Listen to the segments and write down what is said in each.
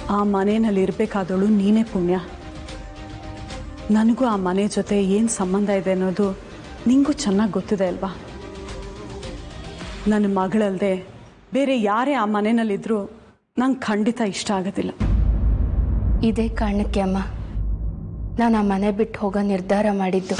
ಆ ಮನೆಯಲ್ಲಿ ಇರಬೇಕಾದವಳು ನೀನೇ ಪುಣ್ಯ ನನಗೂ ಆ ಮನೆ ಜೊತೆ ಏನು ಸಂಬಂಧ ಇದೆ ಅನ್ನೋದು ನಿಂಗೂ ಚೆನ್ನಾಗಿ ಗೊತ್ತಿದೆ ಅಲ್ವಾ ನನ್ನ ಮಗಳಲ್ಲದೆ ಬೇರೆ ಯಾರೇ ಆ ಮನೆಯಲ್ಲಿದ್ದರೂ ನಂಗೆ ಖಂಡಿತ ಇಷ್ಟ ಆಗೋದಿಲ್ಲ ಇದೇ ಕಾರಣಕ್ಕೆ ಅಮ್ಮ ನಾನು ಆ ಮನೆ ಬಿಟ್ಟು ಹೋಗೋ ನಿರ್ಧಾರ ಮಾಡಿದ್ದು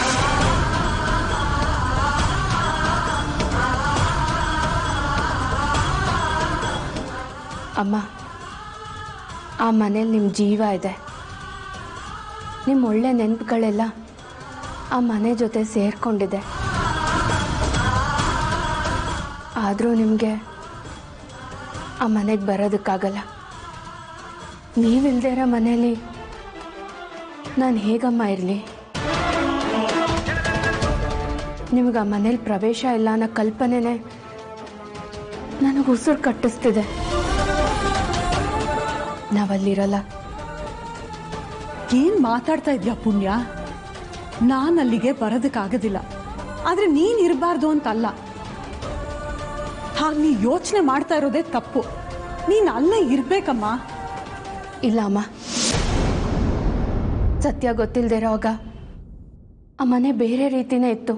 ಅಮ್ಮ ಆ ಮನೇಲಿ ನಿಮ್ಮ ಜೀವ ಇದೆ ನಿಮ್ಮ ಒಳ್ಳೆ ನೆನಪುಗಳೆಲ್ಲ ಆ ಮನೆ ಜೊತೆ ಸೇರ್ಕೊಂಡಿದೆ ಆದರೂ ನಿಮಗೆ ಆ ಮನೆಗೆ ಬರೋದಕ್ಕಾಗಲ್ಲ ನೀವಿಲ್ದೇ ಇರೋ ಮನೇಲಿ ನಾನು ಹೇಗಮ್ಮ ಇರಲಿ ನಿಮಗೆ ಆ ಮನೇಲಿ ಪ್ರವೇಶ ಇಲ್ಲ ಅನ್ನೋ ಕಲ್ಪನೆನೇ ನನಗೆ ಉಸಿರು ಕಟ್ಟಿಸ್ತಿದೆ ನಾವಲ್ಲಿರಲ್ಲ ಏನು ಮಾತಾಡ್ತಾ ಇದೆಯಾ ಪುಣ್ಯ ನಾನು ಅಲ್ಲಿಗೆ ಬರೋದಕ್ಕಾಗೋದಿಲ್ಲ ಆದರೆ ನೀನು ಇರಬಾರ್ದು ಅಂತಲ್ಲ ಹಾಗೆ ನೀ ಯೋಚನೆ ಮಾಡ್ತಾ ಇರೋದೇ ತಪ್ಪು ನೀನು ಅಲ್ಲೇ ಇರಬೇಕಮ್ಮ ಇಲ್ಲ ಅಮ್ಮ ಸತ್ಯ ಗೊತ್ತಿಲ್ಲದೆ ಇರೋವಾಗ ಆ ಮನೆ ಬೇರೆ ರೀತಿನೇ ಇತ್ತು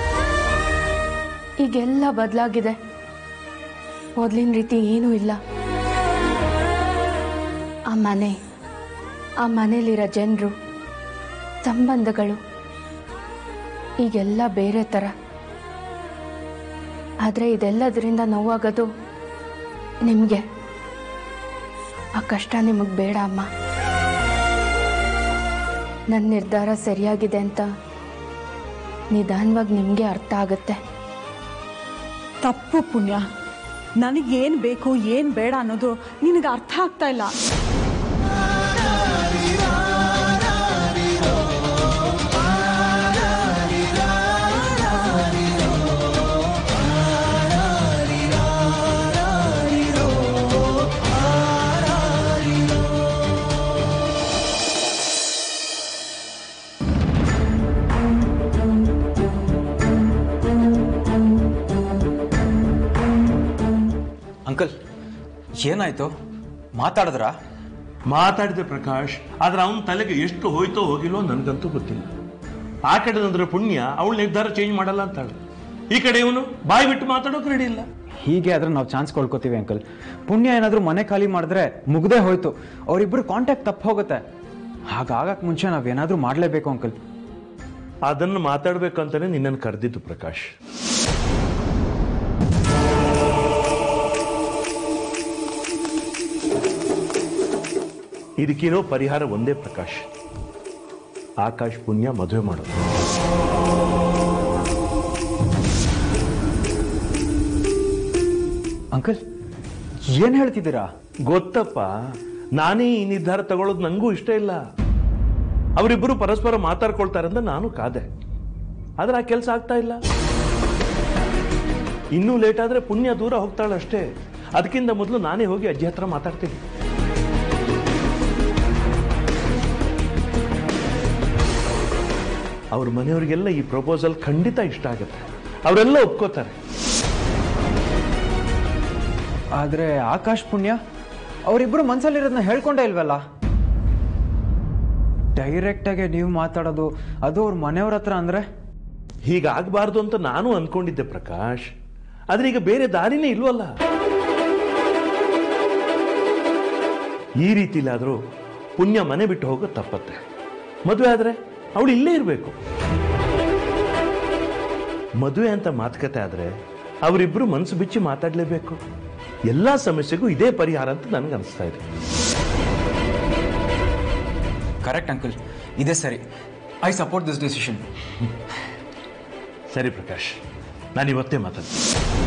ಈಗೆಲ್ಲ ಬದಲಾಗಿದೆ ಮೊದಲಿನ ರೀತಿ ಏನೂ ಇಲ್ಲ ಆ ಮನೆ ಆ ಮನೇಲಿರೋ ಜನರು ಸಂಬಂಧಗಳು ಈಗೆಲ್ಲ ಬೇರೆ ಥರ ಆದರೆ ಇದೆಲ್ಲದರಿಂದ ನೋವಾಗೋದು ನಿಮಗೆ ಆ ಕಷ್ಟ ನಿಮಗೆ ಬೇಡ ಅಮ್ಮ ನನ್ನ ನಿರ್ಧಾರ ಸರಿಯಾಗಿದೆ ಅಂತ ನಿಧಾನವಾಗಿ ನಿಮಗೆ ಅರ್ಥ ಆಗುತ್ತೆ ತಪ್ಪು ಪುಣ್ಯ ನನಗೇನು ಬೇಕು ಏನು ಬೇಡ ಅನ್ನೋದು ನಿನಗೆ ಅರ್ಥ ಆಗ್ತಾ ಇಲ್ಲ ಅಂಕಲ್ ಏನಾಯ್ತು ಮಾತಾಡಿದ್ರಾ ಮಾತಾಡಿದೆ ಪ್ರಕಾಶ್ ಆದ್ರೆ ಅವನ ತಲೆಗೆ ಎಷ್ಟು ಹೋಯ್ತೋ ಹೋಗಿಲ್ಲೋ ನನಗಂತೂ ಗೊತ್ತಿಲ್ಲ ಆ ಕಡೆ ಅಂದ್ರೆ ಪುಣ್ಯ ಅವಳ ನಿರ್ಧಾರ ಚೇಂಜ್ ಮಾಡಲ್ಲ ಅಂತಾಳೆ ಈ ಕಡೆ ಇವನು ಬಾಯಿ ಬಿಟ್ಟು ಮಾತಾಡೋಕೆ ರೆಡಿ ಇಲ್ಲ ಹೀಗೆ ಆದ್ರೆ ನಾವು ಚಾನ್ಸ್ ಕೊಳ್ಕೊತೀವಿ ಅಂಕಲ್ ಪುಣ್ಯ ಏನಾದರೂ ಮನೆ ಖಾಲಿ ಮಾಡಿದ್ರೆ ಮುಗ್ದೇ ಹೋಯ್ತು ಅವರಿಬ್ಬರು ಕಾಂಟ್ಯಾಕ್ಟ್ ತಪ್ಪು ಹೋಗುತ್ತೆ ಹಾಗಾಗಕ್ಕೆ ಮುಂಚೆ ನಾವೇನಾದರೂ ಮಾಡಲೇಬೇಕು ಅಂಕಲ್ ಅದನ್ನು ಮಾತಾಡ್ಬೇಕಂತಾನೆ ನಿನ್ನನ್ನು ಕರೆದಿದ್ದು ಪ್ರಕಾಶ್ ಇದಕ್ಕಿರೋ ಪರಿಹಾರ ಒಂದೇ ಪ್ರಕಾಶ್ ಆಕಾಶ್ ಪುಣ್ಯ ಮದುವೆ ಮಾಡೋದು ಅಂಕಲ್ ಏನು ಹೇಳ್ತಿದ್ದೀರಾ ಗೊತ್ತಪ್ಪ ನಾನೇ ಈ ನಿರ್ಧಾರ ತಗೊಳ್ಳೋದು ನಂಗೂ ಇಷ್ಟ ಇಲ್ಲ ಅವರಿಬ್ಬರು ಪರಸ್ಪರ ಮಾತಾಡ್ಕೊಳ್ತಾರೆ ಅಂತ ನಾನು ಕಾದೆ ಆದ್ರೆ ಆ ಕೆಲಸ ಆಗ್ತಾ ಇಲ್ಲ ಇನ್ನೂ ಲೇಟ್ ಆದ್ರೆ ಪುಣ್ಯ ದೂರ ಹೋಗ್ತಾಳೆ ಅಷ್ಟೇ ಅದಕ್ಕಿಂತ ಮೊದಲು ನಾನೇ ಹೋಗಿ ಅಜ್ಜಿ ಹತ್ರ ಮಾತಾಡ್ತೀನಿ ಅವ್ರ ಮನೆಯವರಿಗೆಲ್ಲ ಈ ಪ್ರಪೋಸಲ್ ಖಂಡಿತ ಇಷ್ಟ ಆಗುತ್ತೆ ಅವರೆಲ್ಲ ಒಪ್ಕೋತಾರೆ ಆದರೆ ಆಕಾಶ್ ಪುಣ್ಯ ಅವರಿಬ್ಬರು ಮನಸ್ಸಲ್ಲಿರೋದನ್ನ ಹೇಳ್ಕೊಂಡೇ ಇಲ್ವಲ್ಲ ಡೈರೆಕ್ಟಾಗಿ ನೀವು ಮಾತಾಡೋದು ಅದು ಅವ್ರ ಮನೆಯವ್ರ ಹತ್ರ ಅಂದರೆ ಹೀಗಾಗಬಾರ್ದು ಅಂತ ನಾನು ಅನ್ಕೊಂಡಿದ್ದೆ ಪ್ರಕಾಶ್ ಆದ್ರೆ ಈಗ ಬೇರೆ ದಾರಿನೇ ಇಲ್ವಲ್ಲ ಈ ರೀತಿಲಾದ್ರೂ ಪುಣ್ಯ ಮನೆ ಬಿಟ್ಟು ಹೋಗೋ ತಪ್ಪತ್ತೆ ಮದುವೆ ಆದ್ರೆ ಅವಳು ಇಲ್ಲೇ ಇರಬೇಕು ಮದುವೆ ಅಂತ ಮಾತುಕತೆ ಆದ್ರೆ ಅವರಿಬ್ರು ಮನಸ್ಸು ಬಿಚ್ಚಿ ಮಾತಾಡ್ಲೇಬೇಕು ಎಲ್ಲಾ ಸಮಸ್ಯೆಗೂ ಇದೇ ಪರಿಹಾರ ಅಂತ ನನಗೆ ಅನಿಸ್ತಾ ಇದೆ ಕರೆಕ್ಟ್ ಅಂಕಲ್ ಇದೇ ಸರಿ ಐ ಸಪೋರ್ಟ್ ದಿಸ್ ಡಿಸಿಷನ್ ಸರಿ ಪ್ರಕಾಶ್ ನಾನು ಇವತ್ತೇ ಮಾತಾಡ್ತೀನಿ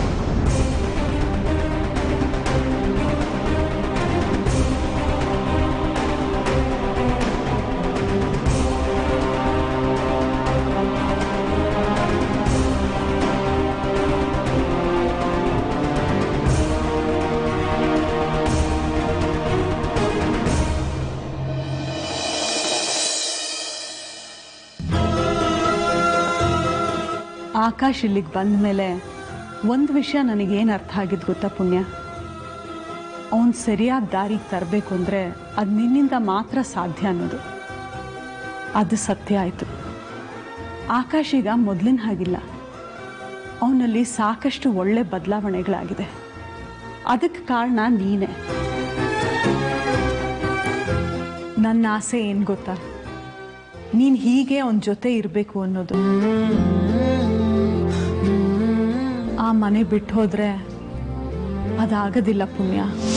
ಆಕಾಶ್ ಇಲ್ಲಿಗೆ ಬಂದ ಮೇಲೆ ಒಂದು ವಿಷಯ ನನಗೇನು ಅರ್ಥ ಆಗಿದ್ದು ಗೊತ್ತಾ ಪುಣ್ಯ ಅವನು ಸರಿಯಾದ ದಾರಿಗೆ ತರಬೇಕು ಅಂದರೆ ಅದು ನಿನ್ನಿಂದ ಮಾತ್ರ ಸಾಧ್ಯ ಅನ್ನೋದು ಅದು ಸತ್ಯ ಆಯಿತು ಆಕಾಶ್ ಈಗ ಮೊದಲಿನ ಹಾಗಿಲ್ಲ ಅವನಲ್ಲಿ ಸಾಕಷ್ಟು ಒಳ್ಳೆ ಬದಲಾವಣೆಗಳಾಗಿದೆ ಅದಕ್ಕೆ ಕಾರಣ ನೀನೇ ನನ್ನ ಆಸೆ ಏನು ಗೊತ್ತಾ ನೀನು ಹೀಗೆ ಅವನ ಜೊತೆ ಇರಬೇಕು ಅನ್ನೋದು ಆ ಮನೆ ಬಿಟ್ಟು ಹೋದ್ರೆ ಅದಾಗೋದಿಲ್ಲ ಪುಣ್ಯ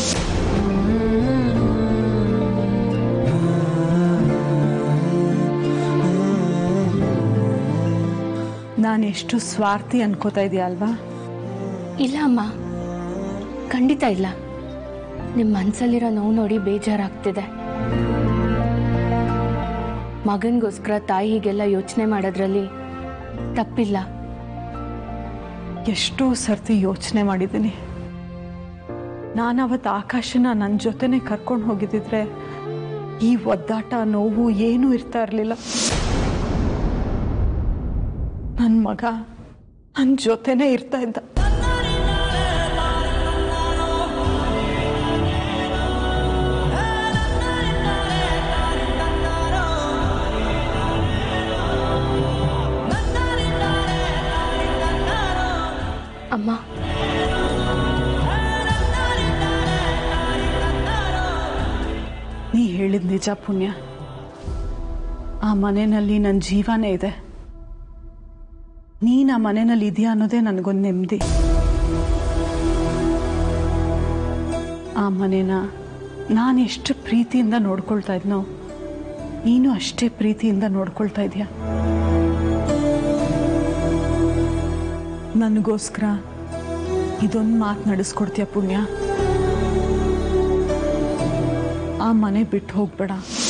ನಾನೆಷ್ಟು ಸ್ವಾರ್ಥಿ ಅನ್ಕೋತಾ ಇದೆಯಾ ಅಲ್ವಾ ಇಲ್ಲ ಅಮ್ಮ ಖಂಡಿತ ಇಲ್ಲ ನಿಮ್ಮ ಮನಸ್ಸಲ್ಲಿರೋ ನೋವು ನೋಡಿ ಬೇಜಾರಾಗ್ತಿದೆ ಮಗನಿಗೋಸ್ಕರ ತಾಯಿ ಹೀಗೆಲ್ಲ ಯೋಚನೆ ಮಾಡೋದ್ರಲ್ಲಿ ತಪ್ಪಿಲ್ಲ ಎಷ್ಟೋ ಸರ್ತಿ ಯೋಚನೆ ಮಾಡಿದ್ದೀನಿ ನಾನು ಅವತ್ತು ಆಕಾಶನ ನನ್ನ ಜೊತೆನೆ ಕರ್ಕೊಂಡು ಹೋಗಿದ್ದಿದ್ರೆ ಈ ಒದ್ದಾಟ ನೋವು ಏನೂ ಇರ್ತಾ ಇರಲಿಲ್ಲ ನನ್ನ ಮಗ ನನ್ನ ಜೊತೆನೇ ಇರ್ತಾ ಇದ್ದ ಅಮ್ಮ ನೀ ಹೇಳಿದ ನಿಜ ಪುಣ್ಯ ಆ ಮನೆಯಲ್ಲಿ ನನ್ನ ಜೀವನೇ ಇದೆ ನೀನು ಆ ಮನೆಯಲ್ಲಿ ಇದೆಯಾ ಅನ್ನೋದೇ ನನಗೊಂದು ನೆಮ್ಮದಿ ಆ ಮನೆನ ನಾನು ಎಷ್ಟು ಪ್ರೀತಿಯಿಂದ ನೋಡ್ಕೊಳ್ತಾ ಇದ್ನೋ ನೀನು ಅಷ್ಟೇ ಪ್ರೀತಿಯಿಂದ ನೋಡ್ಕೊಳ್ತಾ ಇದೀಯ ನನಗೋಸ್ಕರ ಇದೊಂದು ಮಾತು ನಡೆಸ್ಕೊಡ್ತೀಯ ಪುಣ್ಯ ಆ ಮನೆ ಬಿಟ್ಟು ಹೋಗ್ಬೇಡ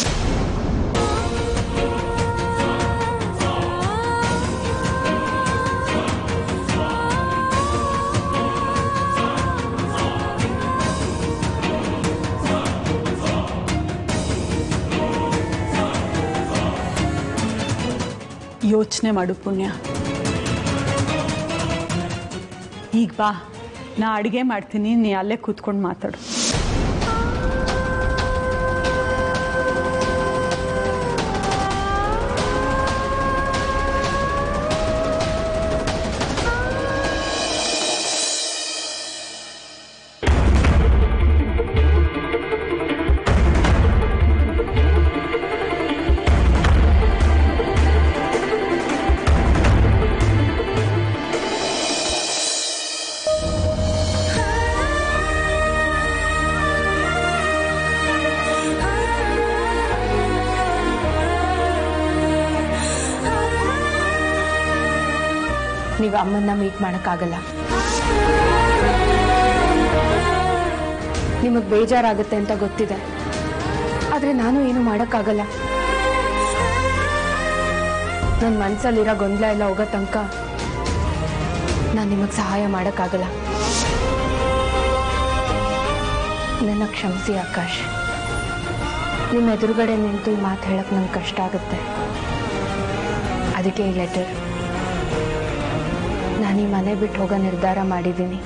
ಯೋಚನೆ ಮಾಡು ಪುಣ್ಯ ಈಗ ಬಾ ನಾ ಅಡುಗೆ ಮಾಡ್ತೀನಿ ನೀ ಅಲ್ಲೇ ಕೂತ್ಕೊಂಡು ಮಾತಾಡು ನೀವು ಅಮ್ಮನ್ನ ಮೀಟ್ ಮಾಡೋಕ್ಕಾಗಲ್ಲ ನಿಮಗೆ ಬೇಜಾರಾಗುತ್ತೆ ಅಂತ ಗೊತ್ತಿದೆ ಆದರೆ ನಾನು ಏನು ಮಾಡೋಕ್ಕಾಗಲ್ಲ ನನ್ನ ಮನಸ್ಸಲ್ಲಿರೋ ಗೊಂದಲ ಎಲ್ಲ ಹೋಗೋ ತನಕ ನಾನು ನಿಮಗೆ ಸಹಾಯ ಮಾಡೋಕ್ಕಾಗಲ್ಲ ನನ್ನ ಕ್ಷಮಿಸಿ ಆಕಾಶ್ ನಿಮ್ಮ ಎದುರುಗಡೆ ನಿಂತು ಈ ಮಾತು ಹೇಳಕ್ಕೆ ನಂಗೆ ಕಷ್ಟ ಆಗುತ್ತೆ ಅದಕ್ಕೆ ಈ ಲೆಟರ್ ನಾನು ಈ ಮನೆ ಬಿಟ್ಟು ಹೋಗೋ ನಿರ್ಧಾರ ಮಾಡಿದ್ದೀನಿ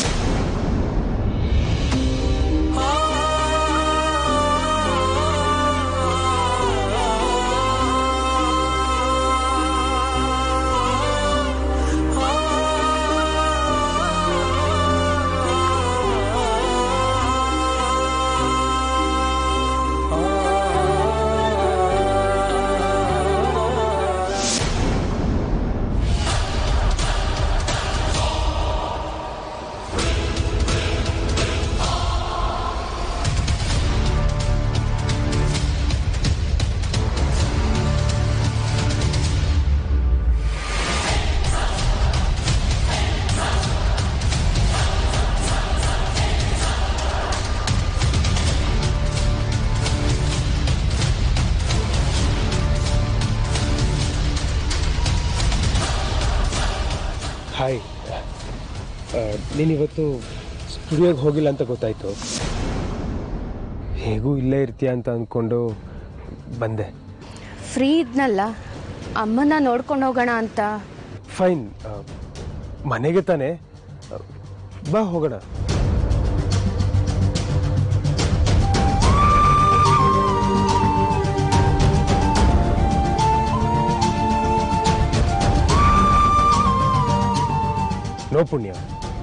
ಹಾಯ್ ನೀನಿವತ್ತು ಸ್ಟುಡಿಯೋಗೆ ಹೋಗಿಲ್ಲ ಅಂತ ಗೊತ್ತಾಯಿತು ಹೇಗೂ ಇಲ್ಲೇ ಇರ್ತೀಯ ಅಂತ ಅಂದ್ಕೊಂಡು ಬಂದೆ ಫ್ರೀ ಇದ್ನಲ್ಲ ಅಮ್ಮನ ನೋಡ್ಕೊಂಡು ಹೋಗೋಣ ಅಂತ ಫೈನ್ ಮನೆಗೆ ತಾನೇ ಬಾ ಹೋಗೋಣ ನೋ ಪುಣ್ಯ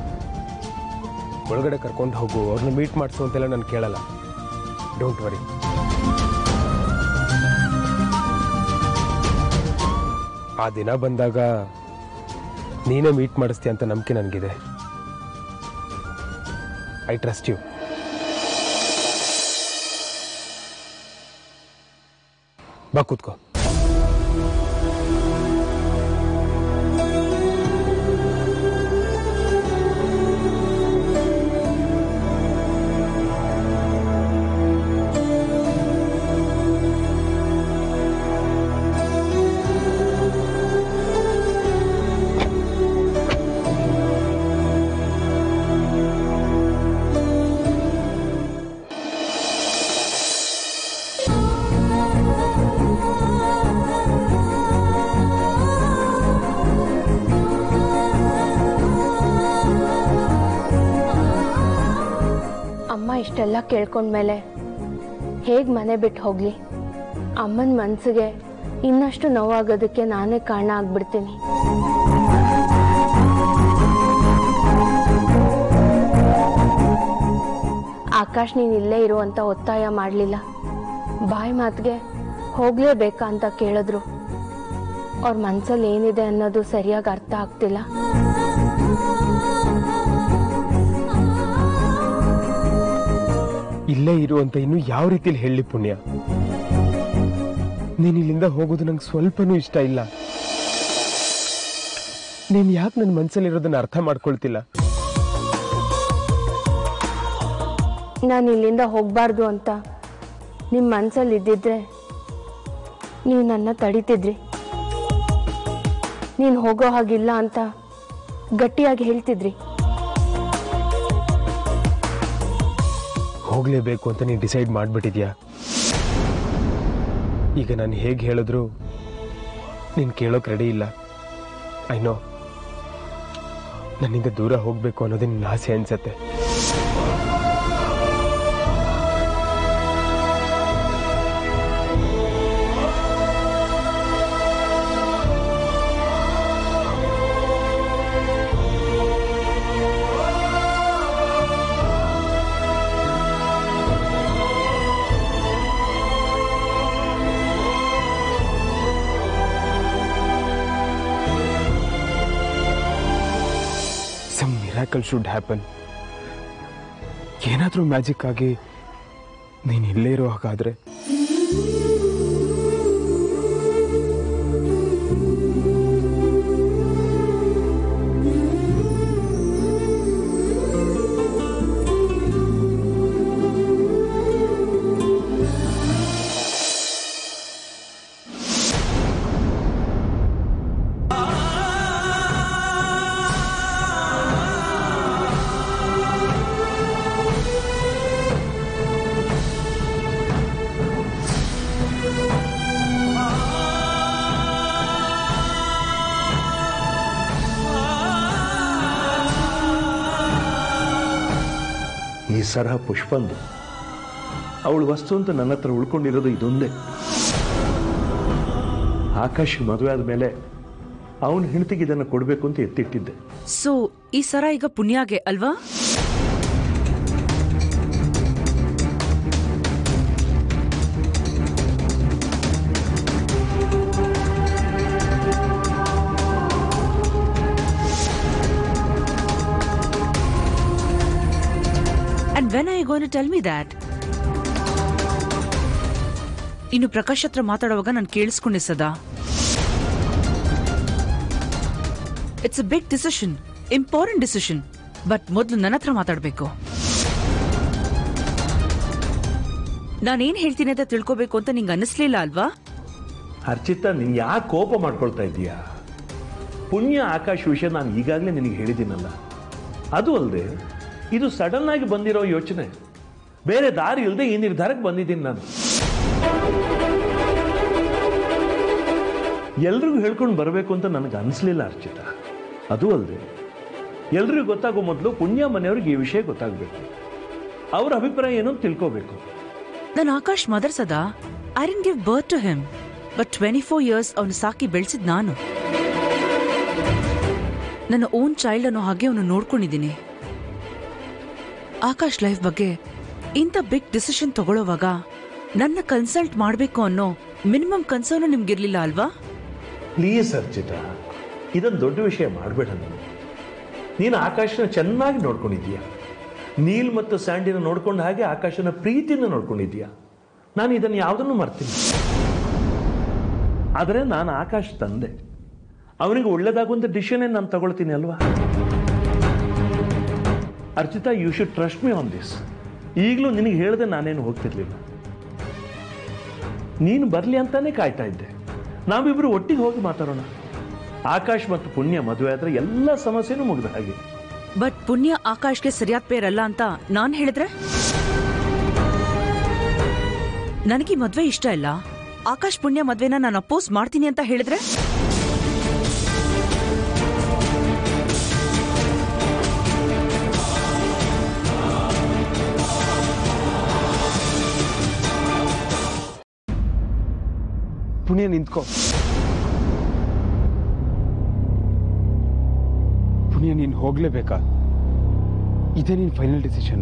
ಒಳಗಡೆ ಕರ್ಕೊಂಡು ಹೋಗು ಅವ್ರನ್ನ ಮೀಟ್ ಮಾಡಿಸು ಅಂತೆಲ್ಲ ನಾನು ಕೇಳಲ್ಲ ಡೋಂಟ್ ವರಿ ಆ ದಿನ ಬಂದಾಗ ನೀನೇ ಮೀಟ್ ಮಾಡಿಸ್ತೀಯ ಅಂತ ನಂಬಿಕೆ ನನಗಿದೆ ಐ ಟ್ರಸ್ಟ್ ಯು ಬಾ ಕೂತ್ಕೋ ಅಮ್ಮ ಇಷ್ಟೆಲ್ಲ ಕೇಳ್ಕೊಂಡ್ಮೇಲೆ ಹೇಗೆ ಮನೆ ಬಿಟ್ಟು ಹೋಗ್ಲಿ ಅಮ್ಮನ ಮನ್ಸಿಗೆ ಇನ್ನಷ್ಟು ನೋವಾಗೋದಕ್ಕೆ ನಾನೇ ಕಾರಣ ಆಗ್ಬಿಡ್ತೀನಿ ಆಕಾಶ್ ನೀನು ಇಲ್ಲೇ ಇರು ಅಂತ ಒತ್ತಾಯ ಮಾಡಲಿಲ್ಲ ಬಾಯಿ ಮಾತಿಗೆ ಹೋಗ್ಲೇಬೇಕಾ ಅಂತ ಕೇಳಿದ್ರು ಅವ್ರ ಮನ್ಸಲ್ಲಿ ಏನಿದೆ ಅನ್ನೋದು ಸರಿಯಾಗಿ ಅರ್ಥ ಆಗ್ತಿಲ್ಲ ಇಲ್ಲೇ ಇರು ಅಂತ ಇನ್ನು ಯಾವ ರೀತಿಲಿ ಹೇಳಿ ಪುಣ್ಯ ನೀನು ಇಲ್ಲಿಂದ ಹೋಗೋದು ನಂಗೆ ಸ್ವಲ್ಪನೂ ಇಷ್ಟ ಇಲ್ಲ ನೀನು ಯಾಕೆ ನನ್ನ ಮನಸ್ಸಲ್ಲಿರೋದನ್ನ ಅರ್ಥ ಮಾಡ್ಕೊಳ್ತಿಲ್ಲ ನಾನು ಇಲ್ಲಿಂದ ಹೋಗಬಾರ್ದು ಅಂತ ನಿಮ್ಮ ಮನಸ್ಸಲ್ಲಿ ಇದ್ದಿದ್ರೆ ನೀವು ನನ್ನ ತಡಿತಿದ್ರಿ ನೀನು ಹೋಗೋ ಹಾಗಿಲ್ಲ ಅಂತ ಗಟ್ಟಿಯಾಗಿ ಹೇಳ್ತಿದ್ರಿ ಹೋಗ್ಲೇಬೇಕು ಅಂತ ನೀನು ಡಿಸೈಡ್ ಮಾಡಿಬಿಟ್ಟಿದ್ಯಾ ಈಗ ನಾನು ಹೇಗೆ ಹೇಳಿದ್ರು ನೀನು ಕೇಳೋಕೆ ರೆಡಿ ಇಲ್ಲ ಐ ನೋ ನನ್ನಿಂದ ದೂರ ಹೋಗಬೇಕು ಅನ್ನೋದೇ ನಿನ್ನ ಆಸೆ ಅನ್ಸತ್ತೆ ಸಮ್ ಮಿರಾಕಲ್ ಶುಡ್ ಹ್ಯಾಪನ್ ಏನಾದರೂ ಮ್ಯಾಜಿಕ್ ಆಗಿ ನೀನು ಇಲ್ಲೇ ಇರೋ ಹಾಗಾದ್ರೆ ಈ ಸರ ಪುಷ್ಪಂದು ಅವಳು ವಸ್ತು ಅಂತ ನನ್ನ ಹತ್ರ ಉಳ್ಕೊಂಡಿರೋದು ಇದೊಂದೇ ಆಕಾಶ್ ಮದುವೆ ಆದಮೇಲೆ ಅವನ ಹೆಂಡತಿಗೆ ಇದನ್ನು ಕೊಡಬೇಕು ಅಂತ ಎತ್ತಿಟ್ಟಿದ್ದೆ ಸೊ ಈ ಸರ ಈಗ ಪುಣ್ಯಾಗೆ ಅಲ್ವಾ and when I gonna tell me that ಇನ್ನು ಪ್ರಕಾಶ್ ಹತ್ರ ಮಾತಾಡುವಾಗ ನಾನು ಕೇಳಿಸ್ಕೊಂಡೆ ಸದಾ it's a big decision important decision but ಮೊದಲು ನನ್ನ ಹತ್ರ ಮಾತಾಡಬೇಕು ನಾನೇನ್ ಹೇಳ್ತೀನಿ ಅಂತ ತಿಳ್ಕೋಬೇಕು ಅಂತ ನಿಂಗೆ ಅನ್ನಿಸ್ಲಿಲ್ಲ ಅಲ್ವಾ ಅರ್ಚಿತಾ ನೀನ್ ಯಾಕೆ ಕೋಪ ಮಾಡ್ಕೊಳ್ತಾ ಇದೀಯಾ ಪುಣ್ಯ ಆಕಾಶ್ ವಿಷಯ ನಾನು ಈಗಾಗಲೇ ನಿನಗೆ ಹೇಳಿದ್ದೀನಲ್ಲ ಅದು ಅಲ್ಲದೆ ಇದು ಸಡನ್ ಆಗಿ ಬಂದಿರೋ ಯೋಚನೆ ಬೇರೆ ದಾರಿ ಇಲ್ಲದೆ ಈ ನಿರ್ಧಾರಕ್ಕೆ ಬಂದಿದ್ದೀನಿ ನಾನು ಎಲ್ರಿಗೂ ಹೇಳ್ಕೊಂಡು ಬರಬೇಕು ಅಂತ ನನಗೆ ಅನಿಸ್ಲಿಲ್ಲ ಅರ್ಚಿತಾ ಅದು ಅಲ್ಲದೆ ಎಲ್ರಿಗೂ ಗೊತ್ತಾಗೋ ಮೊದಲು ಪುಣ್ಯ ಮನೆಯವ್ರಿಗೆ ಈ ವಿಷಯ ಗೊತ್ತಾಗಬೇಕು ಅವ್ರ ಅಭಿಪ್ರಾಯ ಏನು ಅಂತ ತಿಳ್ಕೋಬೇಕು ನಾನು ಆಕಾಶ್ ಮದರ್ ಸದಾ I didn't give birth to him but twenty four years ಅವನು ಸಾಕಿ ಬೆಳೆಸಿದ್ ನಾನು ನನ್ನ ಓನ್ ಚೈಲ್ಡ್ ಅನ್ನೋ ಹಾಗೆ ಅವನು ನೋಡ್ಕೊಂಡಿದ್ದೀನಿ ಆಕಾಶ್ ಲೈಫ್ ಬಗ್ಗೆ ಇಂಥ ಬಿಗ್ ಡಿಸಿಷನ್ ತಗೊಳ್ಳೋವಾಗ ನನ್ನ ಕನ್ಸಲ್ಟ್ ಮಾಡಬೇಕು ಅನ್ನೋ ಮಿನಿಮಮ್ ಕನ್ಸರ್ನು ನಿಮ್ಗಿರ್ಲಿಲ್ಲ ಅಲ್ವಾ ಪ್ಲೀಸ್ ಅರ್ಚಿತಾ ಇದೊಂದು ದೊಡ್ಡ ವಿಷಯ ಮಾಡಬೇಡ ನೀನು ನೀನು ಆಕಾಶನ ಚೆನ್ನಾಗಿ ನೋಡ್ಕೊಂಡಿದ್ದೀಯ ನೀಲ್ ಮತ್ತು ಸ್ಯಾಂಡಿನ ನೋಡ್ಕೊಂಡ ಹಾಗೆ ಆಕಾಶನ ಪ್ರೀತಿಯಿಂದ ನೋಡ್ಕೊಂಡಿದ್ದೀಯ ನಾನು ಇದನ್ನು ಯಾವುದನ್ನು ಮರ್ತೀನಿ ಆದರೆ ನಾನು ಆಕಾಶ್ ತಂದೆ ಅವನಿಗೆ ಒಳ್ಳೇದಾಗುವಂಥ ಡಿಸಿಷನ್ ನಾನು ತಗೊಳ್ತೀನಿ ಅಲ್ವಾ Archita you should trust me on this ಈಗಲೂ ನಿನಗೆ ಹೇಳದೆ ನಾನೇನು ಹೋಗ್ತಿರ್ಲಿಲ್ಲ ನೀನು ಬರಲಿ ಅಂತಾನೆ ಕಾಯ್ತಾ ಇದ್ದೆ ನಾವಿಬ್ಬರು ಒಟ್ಟಿಗೆ ಹೋಗಿ ಮಾತಾಡೋಣ ಆಕಾಶ್ ಮತ್ತು ಪುಣ್ಯ ಮದುವೆ ಆದ್ರೆ ಎಲ್ಲ ಸಮಸ್ಯೆನೂ ಮುಗಿದ ಹಾಗೆ ಬಟ್ ಪುಣ್ಯ ಆಕಾಶ್ಗೆ ಸರಿಯಾದ ಪೇರ್ ಅಲ್ಲ ಅಂತ ನಾನ್ ಹೇಳಿದ್ರೆ ನನಗೆ ಈ ಮದ್ವೆ ಇಷ್ಟ ಇಲ್ಲ ಆಕಾಶ್ ಪುಣ್ಯ ಮದ್ವೆನ ನಾನು ಅಪೋಸ್ ಮಾಡ್ತೀನಿ ಅಂತ ಹೇಳಿದ್ರೆ ಪುಣ್ಯ ನಿಂತ್ಕೋ ಪುಣ್ಯ ನೀನು ಹೋಗ್ಲೇಬೇಕಾ ಇದೇ ನಿನ್ ಫೈನಲ್ ಡಿಸಿಷನ್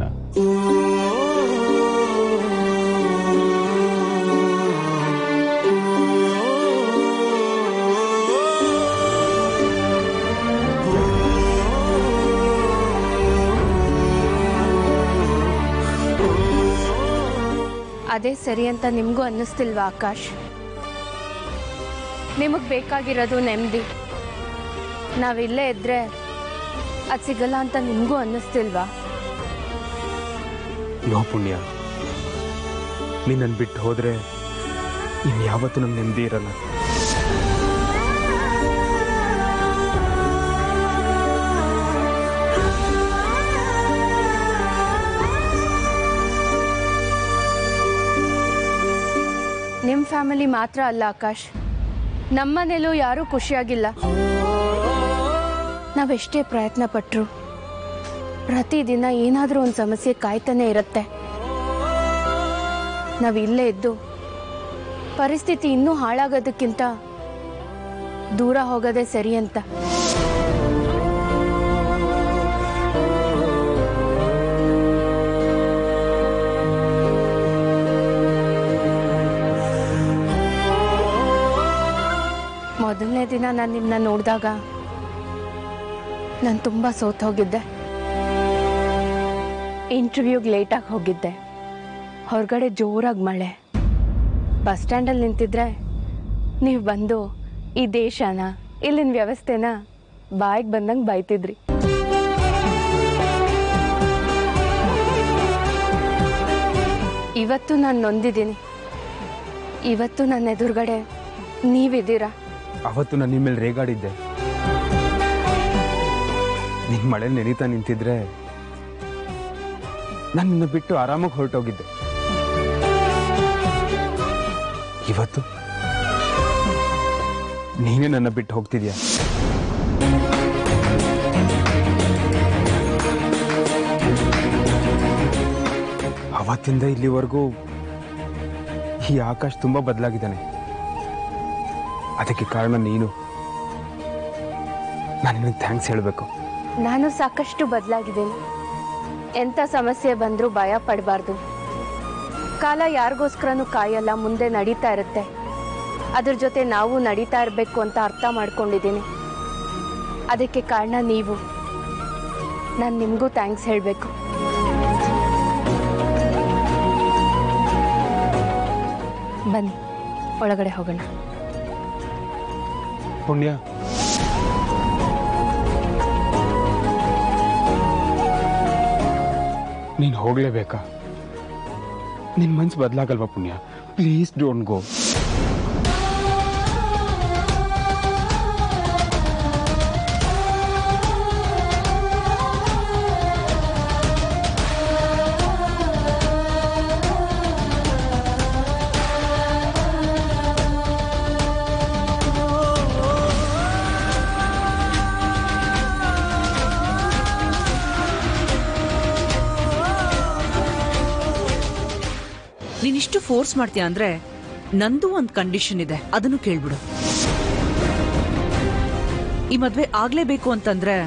ಅದೇ ಸರಿ ಅಂತ ನಿಮಗೂ ಅನ್ನಿಸ್ತಿಲ್ವಾ ಆಕಾಶ್ ನಿಮಗೆ ಬೇಕಾಗಿರೋದು ನೆಮ್ಮದಿ ನಾವಿಲ್ಲೇ ಇದ್ರೆ ಅದು ಸಿಗಲ್ಲ ಅಂತ ನಿಮಗೂ ಅನ್ನಿಸ್ತಿಲ್ವಾ ನೋ ಪುಣ್ಯ ನೀನ್ ನನ್ ಬಿಟ್ಟು ಹೋದ್ರೆ ಇನ್ ಯಾವತ್ತೂ ನಮ್ಗೆ ನೆಮ್ಮದಿ ಇರಲ್ಲ ನಿಮ್ಮ ಫ್ಯಾಮಿಲಿ ಮಾತ್ರ ಅಲ್ಲ ಆಕಾಶ್ ನಮ್ಮನೇಲೂ ಯಾರೂ ಖುಷಿಯಾಗಿಲ್ಲ ನಾವೆಷ್ಟೇ ಪ್ರಯತ್ನ ಪಟ್ಟರು ಪ್ರತಿದಿನ ಏನಾದರೂ ಒಂದು ಸಮಸ್ಯೆ ಕಾಯ್ತಾನೆ ಇರುತ್ತೆ ನಾವು ಇಲ್ಲೇ ಇದ್ದು ಪರಿಸ್ಥಿತಿ ಇನ್ನೂ ಹಾಳಾಗೋದಕ್ಕಿಂತ ದೂರ ಹೋಗೋದೇ ಸರಿ ಅಂತ ಮೊದಲನೇ ದಿನ ನಾನು ನಿಮ್ಮನ್ನ ನೋಡಿದಾಗ ನಾನು ತುಂಬ ಸೋತೋಗಿದ್ದೆ ಇಂಟರ್ವ್ಯೂಗೆ ಲೇಟಾಗಿ ಹೋಗಿದ್ದೆ ಹೊರಗಡೆ ಜೋರಾಗಿ ಮಳೆ ಬಸ್ ಸ್ಟ್ಯಾಂಡಲ್ಲಿ ನಿಂತಿದ್ರೆ ನೀವು ಬಂದು ಈ ದೇಶನ ಇಲ್ಲಿನ ವ್ಯವಸ್ಥೆನ ಬಾಯಿಗೆ ಬಂದಂಗೆ ಬೈತಿದ್ರಿ ಇವತ್ತು ನಾನು ನೊಂದಿದ್ದೀನಿ ಇವತ್ತು ನನ್ನ ಎದುರುಗಡೆ ನೀವಿದ್ದೀರಾ ಅವತ್ತು ನಾನು ನಿಮ್ಮ ಮೇಲೆ ರೇಗಾಡಿದ್ದೆ ನಿನ್ ಮಳೆ ನೆನೀತಾ ನಿಂತಿದ್ರೆ ನಾನು ನಿನ್ನ ಬಿಟ್ಟು ಆರಾಮಾಗಿ ಹೊರಟೋಗಿದ್ದೆ ಇವತ್ತು ನೀನೇ ನನ್ನ ಬಿಟ್ಟು ಹೋಗ್ತಿದ್ಯಾ ಅವತ್ತಿಂದ ಇಲ್ಲಿವರೆಗೂ ಈ ಆಕಾಶ್ ತುಂಬಾ ಬದಲಾಗಿದ್ದಾನೆ ಅದಕ್ಕೆ ಕಾರಣ ನೀನು ನಾನು ನಿನಗೆ ಥ್ಯಾಂಕ್ಸ್ ಹೇಳಬೇಕು ನಾನು ಸಾಕಷ್ಟು ಬದಲಾಗಿದ್ದೀನಿ ಎಂಥ ಸಮಸ್ಯೆ ಬಂದರೂ ಭಯ ಪಡಬಾರ್ದು ಕಾಲ ಯಾರಿಗೋಸ್ಕರನೂ ಕಾಯಲ್ಲ ಮುಂದೆ ನಡೀತಾ ಇರುತ್ತೆ ಅದ್ರ ಜೊತೆ ನಾವು ನಡೀತಾ ಇರಬೇಕು ಅಂತ ಅರ್ಥ ಮಾಡ್ಕೊಂಡಿದ್ದೀನಿ ಅದಕ್ಕೆ ಕಾರಣ ನೀವು ನಾನು ನಿಮಗೂ ಥ್ಯಾಂಕ್ಸ್ ಹೇಳಬೇಕು ಬನ್ನಿ ಒಳಗಡೆ ಹೋಗೋಣ ಪುಣ್ಯ ನೀನು ಹೋಗ್ಲೇಬೇಕಾ ನಿನ್ ಮನ್ಸು ಬದಲಾಗಲ್ವಾ ಪುಣ್ಯ ಪ್ಲೀಸ್ ಡೋಂಟ್ ಗೋ ನೀನಿಷ್ಟು ಫೋರ್ಸ್ ಮಾಡ್ತೀಯ ಅಂದ್ರೆ ನಂದು ಒಂದು ಕಂಡೀಷನ್ ಇದೆ ಅದನ್ನು ಕೇಳ್ಬಿಡು ಈ ಮದ್ವೆ ಆಗ್ಲೇಬೇಕು ಅಂತಂದ್ರೆ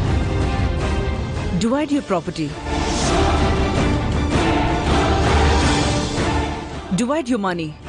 divide your property divide your money